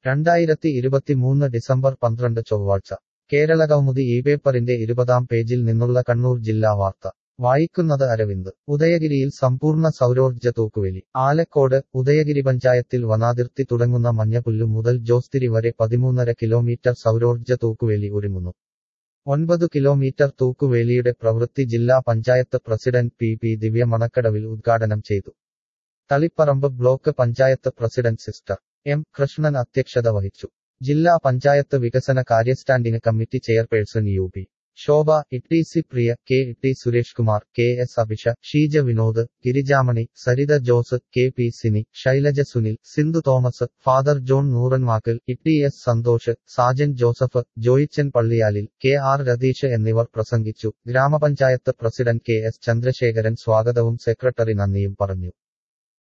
രണ്ടായിരത്തി ഇരുപത്തിമൂന്ന് ഡിസംബർ പന്ത്രണ്ട് ചൊവ്വാഴ്ച കേരളകൗമുദി ഈ പേപ്പറിന്റെ ഇരുപതാം പേജിൽ നിന്നുള്ള കണ്ണൂർ ജില്ലാ വാർത്ത വായിക്കുന്നത് അരവിന്ദ് ഉദയഗിരിയിൽ സമ്പൂർണ്ണ സൗരോർജ്ജ തൂക്കുവേലി ആലക്കോട് ഉദയഗിരി പഞ്ചായത്തിൽ വനാതിർത്തി തുടങ്ങുന്ന മഞ്ഞപുല്ലു മുതൽ ജോസ്തിരി വരെ പതിമൂന്നര കിലോമീറ്റർ സൗരോർജ്ജ തൂക്കുവേലി ഒരുങ്ങുന്നു ഒൻപത് കിലോമീറ്റർ തൂക്കുവേലിയുടെ പ്രവൃത്തി ജില്ലാ panchayat president P P Divya മണക്കടവിൽ ഉദ്ഘാടനം ചെയ്തു Taliparamba block panchayat president sister M Krishnan അധ്യക്ഷത വഹിച്ചു ജില്ലാ പഞ്ചായത്ത് വികസന കാര്യ standing committee chairperson U P Shobha T C Priya K T Suresh Kumar K S Abhisha Sheeja Vinod Girijamani Saritha Jose K P Sini Shailaja Sunil Sindhu Thomas father John Nooranvakkal T S Santhosh Sajan Joseph Joichan Palliyalil K R Ratheesh എന്നിവർ പ്രസംഗിച്ചു ഗ്രാമപഞ്ചായത്ത് പ്രസിഡന്റ് കെ എസ് ചന്ദ്രശേഖരൻ സ്വാഗതവും സെക്രട്ടറി നന്ദിയും പറഞ്ഞു